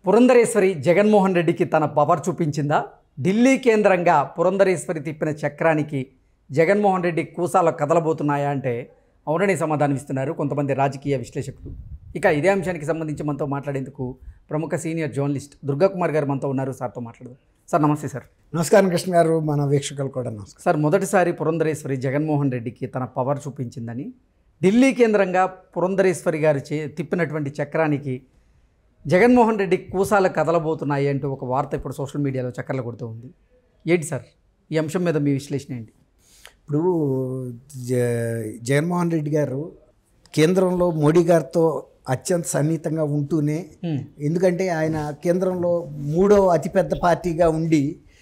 పురంధరేశ్వరి జగన్మోహన్ రెడ్డికి తన పవర్ చూపించిందా ఢిల్లీ కేంద్రంగా పురంధరేశ్వరి తిప్పిన చక్రానికి జగన్మోహన్ రెడ్డి కూసాలో కదలబోతున్నాయా అంటే అవునని సమాధానం ఇస్తున్నారు కొంతమంది రాజకీయ విశ్లేషకులు ఇక ఇదే అంశానికి సంబంధించి మనతో మాట్లాడేందుకు ప్రముఖ సీనియర్ జర్నలిస్ట్ దుర్గాకుమార్ గారు మనతో ఉన్నారు సార్తో మాట్లాడదాం సార్ నమస్తే సార్ నమస్కారం కృష్ణ గారు మన వీక్షకులు కూడా నమస్కారం సార్ మొదటిసారి పురంధరేశ్వరి జగన్మోహన్ రెడ్డికి తన పవర్ చూపించిందని ఢిల్లీ కేంద్రంగా పురంధరేశ్వరి గారు చే తిప్పినటువంటి చక్రానికి జగన్మోహన్ రెడ్డి కూసాల కదలబోతున్నాయి అంటూ ఒక వార్త ఇప్పుడు సోషల్ మీడియాలో చక్కర్లు కొడుతూ ఉంది ఏంటి సార్ ఈ అంశం మీద మీ విశ్లేషణ ఏంటి ఇప్పుడు జ జగన్మోహన్ రెడ్డి గారు కేంద్రంలో మోడీ గారితో అత్యంత సన్నిహితంగా ఉంటూనే ఎందుకంటే ఆయన కేంద్రంలో మూడో అతిపెద్ద పార్టీగా ఉండి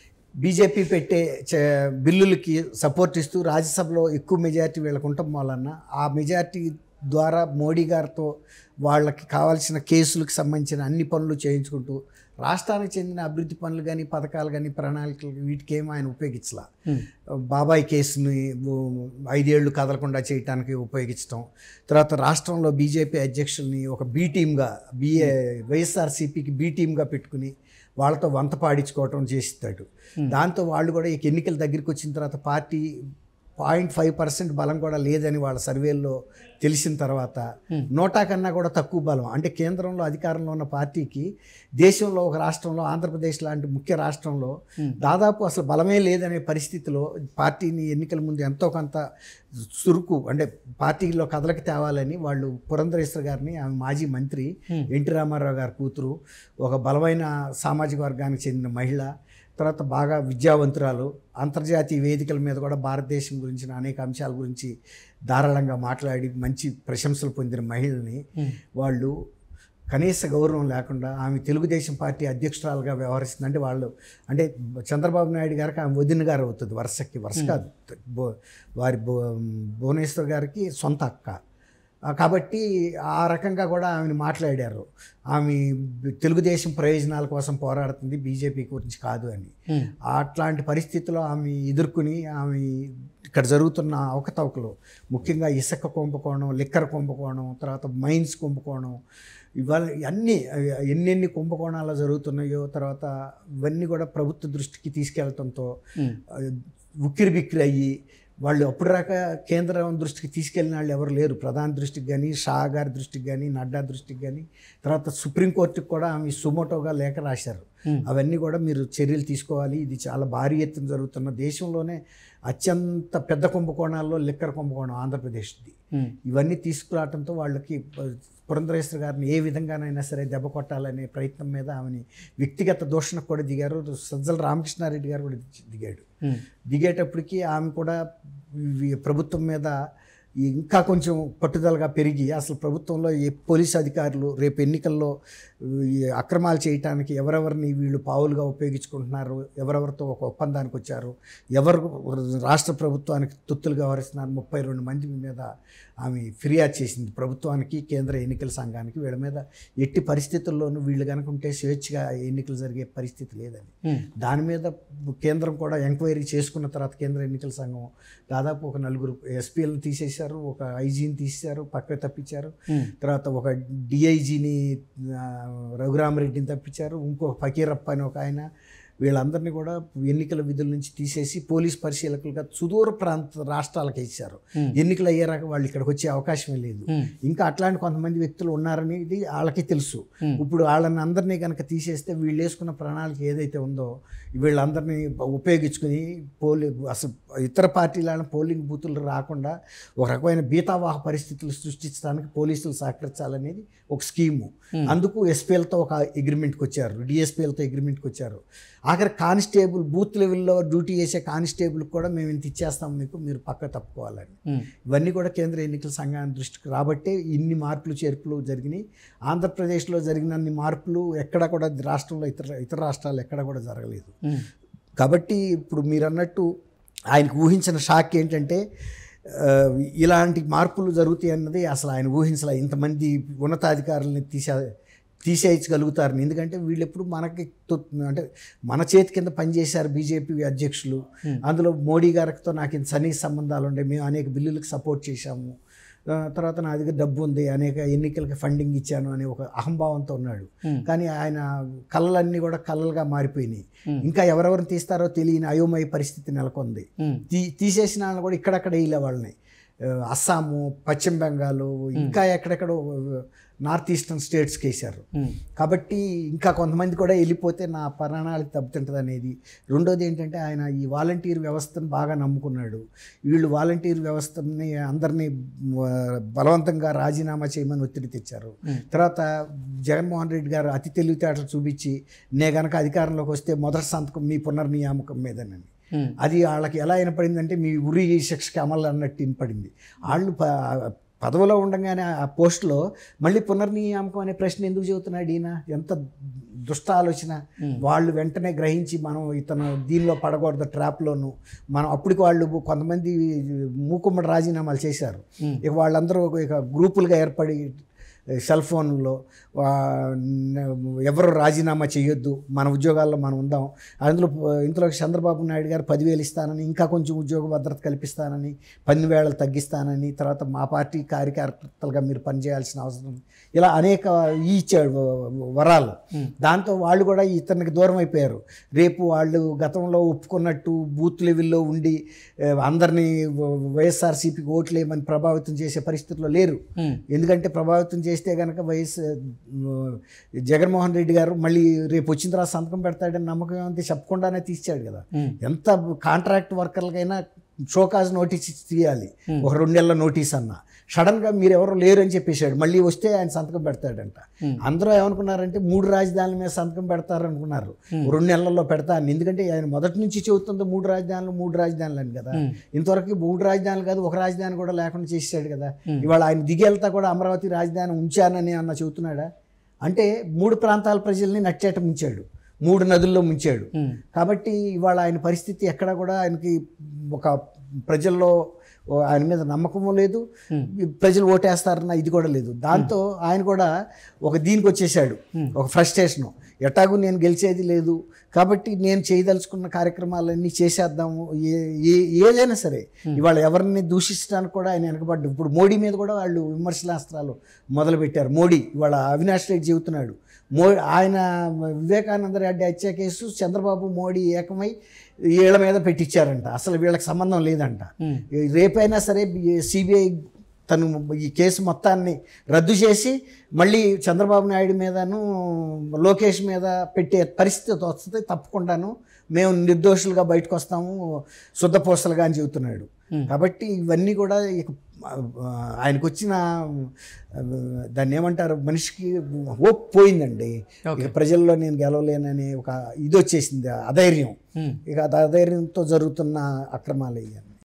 బీజేపీ పెట్టే చ- బిల్లులకి సపోర్ట్ ఇస్తూ రాజ్యసభలో ఎక్కువ మెజారిటీ వీళ్ళకు ఉండటం వలన ఆ మెజారిటీ ద్వారా మోడీ గారితో వాళ్ళకి కావాల్సిన కేసులకు సంబంధించిన అన్ని పనులు చేయించుకుంటూ రాష్ట్రానికి చెందిన అభివృద్ధి పనులు కానీ పథకాలు కానీ ప్రణాళికలు వీటికేమో ఆయన ఉపయోగించలా బాబాయ్ కేసుని ఉ- ఐదేళ్లు కదలకుండా చేయటానికి ఉపయోగించడం తర్వాత రాష్ట్రంలో బీజేపీ అధ్యక్షుల్ని ఒక బీ టీమ్గా బీఏ వైఎస్ఆర్సీపీకి బీ టీమ్గా పెట్టుకుని వాళ్ళతో వంత పాడించుకోవటం చేస్తాడు దాంతో వాళ్ళు కూడా ఇక ఎన్నికల దగ్గరికి వచ్చిన తర్వాత పార్టీ పాయింట్ ఫైవ్ పర్సెంట్ బలం కూడా లేదని వాళ్ళ సర్వేల్లో తెలిసిన తర్వాత నోటా కన్నా కూడా తక్కువ బలం అంటే కేంద్రంలో అధికారంలో ఉన్న పార్టీకి దేశంలో ఒక రాష్ట్రంలో ఆంధ్రప్రదేశ్ లాంటి ముఖ్య రాష్ట్రంలో దాదాపు అసలు బలమే లేదనే పరిస్థితిలో పార్టీని ఎన్నికల ముందు ఎంతో కొంత చురుకు అంటే పార్టీలో కదలకి తేవాలని వాళ్ళు పురంధరేశ్వర గారిని ఆమె మాజీ మంత్రి ఎన్టీ రామారావు గారి కూతురు ఒక బలమైన సామాజిక వర్గానికి చెందిన మహిళ తర్వాత బాగా విద్యావంతురాలు అంతర్జాతీయ వేదికల మీద కూడా భారతదేశం గురించిన అనేక అంశాల గురించి ధారాళంగా మాట్లాడి మంచి ప్రశంసలు పొందిన మహిళని వాళ్ళు కనీస గౌరవం లేకుండా ఆమె తెలుగుదేశం పార్టీ అధ్యక్షురాలుగా వ్యవహరిస్తుంది అంటే వాళ్ళు అంటే చంద్రబాబు నాయుడు గారికి ఆమె వదిన గారు అవుతుంది వరుసకి వరుస కాదు బో- వారి భు- భువనేశ్వర్ గారికి సొంత అక్క ఆ, కాబట్టి ఆ రకంగా కూడా ఆమెను మాట్లాడారు ఆమె తెలుగుదేశం ప్రయోజనాల కోసం పోరాడుతుంది బీజేపీ గురించి కాదు అని అట్లాంటి పరిస్థితుల్లో ఆమె ఎదుర్కొని ఆమె ఇక్కడ జరుగుతున్న అవకతవకలు ముఖ్యంగా ఇసుక కుంభకోణం లిక్కర్ కుంభకోణం తర్వాత మైన్స్ కుంభకోణం ఇవాళ అన్నీ ఎన్నెన్ని కుంభకోణాలు జరుగుతున్నాయో తర్వాత ఇవన్నీ కూడా ప్రభుత్వ దృష్టికి తీసుకెళ్లడంతో ఆ, ఉక్కిరి బిక్కిరి అయ్యి వాళ్ళు అప్పుడు రాక కేంద్రం దృష్టికి తీసుకెళ్ళిన వాళ్ళు ఎవరు లేరు ప్రధాని దృష్టికి కానీ షా గారి దృష్టికి కానీ నడ్డా దృష్టికి కానీ తర్వాత సుప్రీంకోర్టుకి కూడా ఆమె సుమోటోగా లేఖ రాశారు అవన్నీ కూడా మీరు చర్యలు తీసుకోవాలి ఇది చాలా భారీ ఎత్తున జరుగుతున్న దేశంలోనే అత్యంత పెద్ద కుంభకోణాల్లో లిక్కర్ కుంభకోణం ఆంధ్రప్రదేశ్ది ఇవన్నీ తీసుకురావడంతో వాళ్ళకి ప- పురంధరేశ్వర గారిని ఏ విధంగానైనా సరే దెబ్బ కొట్టాలనే ప్రయత్నం మీద ఆమెని వ్యక్తిగత దూషణకు కూడా దిగారు సజ్జల రామకృష్ణారెడ్డి గారు కూడా దిగాడు దిగేటప్పటికి ఆమె కూడా ఈ ప్రభుత్వం మీద ఇంకా కొంచెం పట్టుదలగా పెరిగి అసలు ప్రభుత్వంలో ఏ పోలీస్ అధికారులు రేపు ఎన్నికల్లో ఈ అక్రమాలు చేయటానికి ఎవరెవరిని వీళ్ళు పావులుగా ఉపయోగించుకుంటున్నారు ఎవరెవరితో ఒక ఒప్పందానికి వచ్చారు ఎవరు రాష్ట్ర ప్రభుత్వానికి తొత్తులుగా వ్యవహరిస్తున్నారు ముప్పై రెండు మంది మీద ఆమె ఫిర్యాదు చేసింది ప్రభుత్వానికి కేంద్ర ఎన్నికల సంఘానికి వీళ్ళ మీద ఎట్టి పరిస్థితుల్లోనూ వీళ్ళు కనుక ఉంటే స్వేచ్ఛగా ఎన్నికలు జరిగే పరిస్థితి లేదని దాని మీద కేంద్రం కూడా ఎంక్వైరీ చేసుకున్న తర్వాత కేంద్ర ఎన్నికల సంఘం దాదాపు ఒక నలుగురు ఎస్పీలను తీసేశారు ఒక ఐజీని తీసేశారు పక్క తప్పించారు తర్వాత ఒక డిఐజీని రఘురామరెడ్డిని తప్పించారు ఇంకో ఫకీరప్ప అని ఒక ఆయన వీళ్ళందరినీ కూడా ఎన్నికల విధుల నుంచి తీసేసి పోలీస్ పరిశీలకులుగా సుదూర ప్రాంత రాష్ట్రాలకు ఇచ్చారు ఎన్నికలు అయ్యేరాక వాళ్ళు ఇక్కడికి వచ్చే అవకాశమే లేదు ఇంకా అట్లాంటి కొంతమంది వ్యక్తులు ఉన్నారని ఇది వాళ్ళకి తెలుసు ఇప్పుడు వాళ్ళని అందరినీ కనుక తీసేస్తే వీళ్ళు వేసుకున్న ప్రణాళిక ఏదైతే ఉందో వీళ్ళందరినీ ఉపయోగించుకుని పోలి అసలు ఇతర పార్టీల పోలింగ్ బూతులు రాకుండా ఒక రకమైన బీతావాహ పరిస్థితులు సృష్టించడానికి పోలీసులు సహకరించాలనేది ఒక స్కీము అందుకు ఎస్పీఎల్తో ఒక అగ్రిమెంట్కి వచ్చారు డిఎస్పీఎల్తో అగ్రిమెంట్కి వచ్చారు ఆఖరి కానిస్టేబుల్ బూత్ లెవెల్లో డ్యూటీ చేసే కానిస్టేబుల్ కూడా మేము ఇంత ఇచ్చేస్తాం మీకు మీరు పక్క తప్పుకోవాలని ఇవన్నీ కూడా కేంద్ర ఎన్నికల సంఘాన్ని దృష్టికి రాబట్టే ఇన్ని మార్పులు చేర్పులు జరిగినాయి ఆంధ్రప్రదేశ్లో జరిగినన్ని మార్పులు ఎక్కడ కూడా రాష్ట్రంలో ఇతర ఇతర రాష్ట్రాలు ఎక్కడ కూడా జరగలేదు కాబట్టి ఇప్పుడు మీరు అన్నట్టు ఆయనకు ఊహించిన షాక్ ఏంటంటే ఆ, ఇలాంటి మార్పులు జరుగుతాయి అన్నది అసలు ఆయన ఊహించలే ఇంతమంది ఉన్నతాధికారులని తీసే తీసేయగలుగుతారని ఎందుకంటే వీళ్ళు ఎప్పుడు మనకి తొ- అంటే మన చేతి కింద పనిచేశారు బీజేపీ అధ్యక్షులు అందులో మోడీ గారితో నాకు ఇంత సన్నిహిత సంబంధాలు ఉండే మేము అనేక బిల్లులకు సపోర్ట్ చేశాము ఆ, తర్వాత నా దగ్గర డబ్బు ఉంది అనేక ఎన్నికలకి ఫండింగ్ ఇచ్చాను అనే ఒక అహంభావంతో ఉన్నాడు Hmm. కానీ ఆయన కళలన్నీ కూడా కళలుగా మారిపోయినాయి Hmm. ఇంకా ఎవరెవరిని తీస్తారో తెలియని అయోమయ పరిస్థితి నెలకొంది ఉమ్, తీ తీసేసిన వాళ్ళు కూడా ఇక్కడక్కడ వేయలే వాళ్ళని ఆ, అస్సాము పశ్చిమ బెంగాల్ ఇంకా ఎక్కడెక్కడో నార్త్ ఈస్టర్న్ స్టేట్స్కి వేశారు ఉమ్, కాబట్టి ఇంకా కొంతమంది కూడా వెళ్ళిపోతే నా ప్రాణాలకు దెబ్బతింటుంది అనేది రెండోది ఏంటంటే ఆయన ఈ వాలంటీర్ వ్యవస్థను బాగా నమ్ముకున్నాడు వీళ్ళు వాలంటీర్ వ్యవస్థని అందరినీ ఆ, బలవంతంగా రాజీనామా చేయమని ఒత్తిడి తెచ్చారు Hmm. తర్వాత జగన్మోహన్ రెడ్డి గారు అతి తెలివితేటలు చూపించి నే గనక అధికారంలోకి వస్తే మొదటి సంతకం మీ పునర్నియామకం మీదనని ఉమ్, అది వాళ్ళకి ఎలా వినపడిందంటే మీ ఉరి శిక్షకి అమలు అన్నట్టు వినపడింది వాళ్ళు ప- పదవిలో ఉండగానే ఆ పోస్ట్లో మళ్ళీ పునర్నియామకం అనే ప్రశ్న ఎందుకు చెబుతున్నాడు ఈయన ఎంత దుష్ట ఆలోచన Hmm. వాళ్ళు వెంటనే గ్రహించి మనం ఇతను దీనిలో పడకూడదు ట్రాప్లోను మనం అప్పటికి వాళ్ళు కొంతమంది మూకుమ్మడి రాజీనామాలు చేశారు Hmm. ఇక వాళ్ళందరూ ఇక గ్రూపులుగా ఏర్పడి సెల్ ఫోన్లో ఎవరు రాజీనామా చేయొద్దు మన ఉద్యోగాల్లో మనం ఉందాం అందులో ఇంతలో చంద్రబాబు నాయుడు గారు పదివేలు ఇస్తానని ఇంకా కొంచెం ఉద్యోగ భద్రత కల్పిస్తానని పని వేళలు తగ్గిస్తానని తర్వాత మా పార్టీ కార్యకర్తలుగా మీరు పనిచేయాల్సిన అవసరం ఉంది. ఇలా అనేక ఈ ఇచ్చాడు వరాలు Hmm. దాంతో వాళ్ళు కూడా ఇతనికి దూరం అయిపోయారు రేపు వాళ్ళు గతంలో ఒప్పుకున్నట్టు బూత్ లెవెల్లో ఉండి ఆ, అందరినీ వైఎస్ఆర్సీపీకి ఓట్లేయమని ప్రభావితం చేసే పరిస్థితిలో లేరు ఉమ్, ఎందుకంటే ప్రభావితం చేస్తే కనుక వైఎస్ ఆ, జగన్మోహన్ రెడ్డి గారు మళ్ళీ రేపు వచ్చిన తర్వాత సంతకం పెడతాడని నమ్మకం ఏమంటే చెప్పకుండానే తీర్చాడు కదా ఉమ్, ఎంత కాంట్రాక్ట్ వర్కర్లకైనా షోకాజ్ నోటీస్ ఇచ్చి తీయాలి Hmm. ఒక రెండు నెలల నోటీస్ అన్న సడన్గా మీరు ఎవరు లేరు అని చెప్పేశాడు మళ్ళీ వస్తే ఆయన సంతకం పెడతాడంట Hmm. అందరూ ఏమనుకున్నారంటే మూడు రాజధానుల మీద సంతకం పెడతారు అనుకున్నారు Hmm. రెండు నెలల్లో పెడతా అని ఎందుకంటే ఆయన మొదటి నుంచి చెబుతుంది మూడు రాజధానులు మూడు రాజధానులు అని కదా Hmm. ఇంతవరకు మూడు రాజధానులు కాదు ఒక రాజధాని కూడా లేకుండా చేసాడు కదా Hmm. ఇవాళ ఆయన దిగి వెళ్తా కూడా అమరావతి రాజధాని ఉంచానని అన్న చెబుతున్నాడా అంటే మూడు ప్రాంతాల ప్రజల్ని నచ్చేట ముంచాడు మూడు నదుల్లో ముంచాడు ఉమ్, కాబట్టి ఇవాళ ఆయన పరిస్థితి ఎక్కడ కూడా ఆయనకి ఒక ప్రజల్లో ఓ ఆయన మీద నమ్మకము లేదు Hmm. ప్రజలు ఓటేస్తారన్న ఇది కూడా లేదు దాంతో ఆయన కూడా ఒక దీనికి వచ్చేసాడు Hmm. ఒక ఫ్రస్ట్రేషను ఎటాగు నేను గెలిచేది లేదు కాబట్టి నేను చేయదలుచుకున్న కార్యక్రమాలన్నీ చేసేద్దాము ఏ ఏ- ఏదైనా సరే ఇవాళ ఎవరిని దూషించడానికి కూడా ఆయన వెనకబడ్డు ఇప్పుడు మోడీ మీద కూడా వాళ్ళు విమర్శనాస్త్రాలు మొదలుపెట్టారు మోడీ ఇవాళ అవినాష్ రెడ్డి చెబుతున్నాడు మో ఆయన వివేకానంద రెడ్డి హత్య కేసు చంద్రబాబు మోడీ ఏకమై వీళ్ళ మీద పెట్టించారంట అసలు వీళ్ళకి సంబంధం లేదంట ఉమ్, రేపైనా సరే సిబిఐ తను ఈ కేసు మొత్తాన్ని రద్దు చేసి మళ్ళీ చంద్రబాబు నాయుడు మీదను లోకేష్ మీద పెట్టే పరిస్థితి వస్తుంది తప్పకుండాను మేము నిర్దోషులుగా బయటకు వస్తాము శుద్ధపోసలుగా అని చెబుతున్నాడు Hmm. కాబట్టి ఇవన్నీ కూడా ఇక ఆ, ఆయనకు వచ్చిన ఆ, దాన్ని ఏమంటారు మనిషికి హోప్ పోయిందండి Okay. ఇక ప్రజల్లో నేను గెలవలేనని ఒక ఇది వచ్చేసింది అధైర్యం ఉమ్. ఇక అది అధైర్యంతో జరుగుతున్న అక్రమాలు ఇవన్నీ